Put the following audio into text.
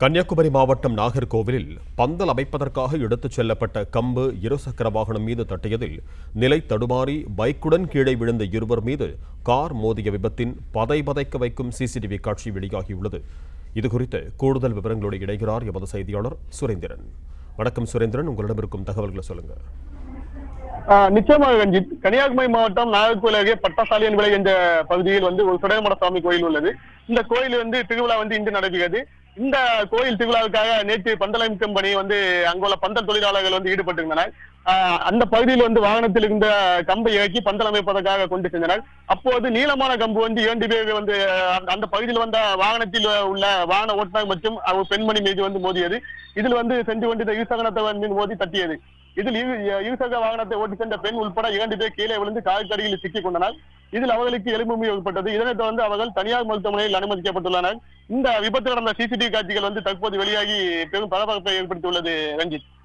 கன்னியாகுமரி மாவட்டம் நாகர்கோவிலில் பந்தல் அமைப்பதற்காக எடுத்துச் செல்லப்பட்ட கம்பு இருசக்கர வாகனம் மீது தட்டியதில் நிலை தடுமாறி பைக்குடன் கீழே விழுந்த இருவர் மீது கார் மோதிய விபத்தின் பதை பதைக்க வைக்கும் சிசிடிவி காட்சி வெளியாகியுள்ளது இதுகுறித்து கூடுதல் விவரங்களோடு இணைகிறார் எமது செய்தியாளர் சுரேந்திரன் வணக்கம் சுரேந்திரன் உங்களிடம் இருக்கும் தகவல்களை சொல்லுங்க ஆஹ் நிச்சயமாக ரஞ்சித் கன்னியாகுமரி மாவட்டம் நாகர்கோவில் அருகே பட்டசாலியன் விலை என்ற பகுதியில் வந்து ஒரு சுடகமட சுவாமி கோயில் உள்ளது இந்த கோயில் வந்து திருவிழா வந்து இன்று நடைபெறுகிறது இந்த கோயில் திருவிழாவுக்காக நேற்று பந்தலமைக்கும் பணி வந்து அங்குள்ள பந்தல் தொழிலாளர்கள் வந்து ஈடுபட்டிருந்தனர் ஆஹ் அந்த பகுதியில் வந்து வாகனத்தில் இருந்த கம்பை இறக்கி பந்தல் அமைப்பதற்காக கொண்டு சென்றனர் அப்போது நீளமான கம்பு வந்து இரண்டு பேர் வந்து அந்த- அந்த பகுதியில் வந்த வாகனத்தில் உள்ள வாகன ஓட்டுநர் மற்றும் அவர் பெண்மணி மீது வந்து மோதியது இதில் வந்து சென்று கொண்டிருந்த இருசகனத்தவன் மீது மோதி தட்டியது இதில் இரு இருசக்கர வாகனத்தை ஓட்டி சென்ற பெண் உட்பட இரண்டு பேர் கீழே விழுந்து கால்கடியில் சிக்கிக் கொண்டனர் இதில் அவர்களுக்கு எலும்பு ஏற்பட்டது இதனைத் தொடர்ந்து அவர்கள் தனியார் மருத்துவமனையில் அனுமதிக்கப்பட்டுள்ளனர் இந்த விபத்து நடந்த சிசிடிவி காட்சிகள் வந்து தற்போது வெளியாகி பெரும் பரபரப்பை ஏற்படுத்தியுள்ளது ரஞ்சித்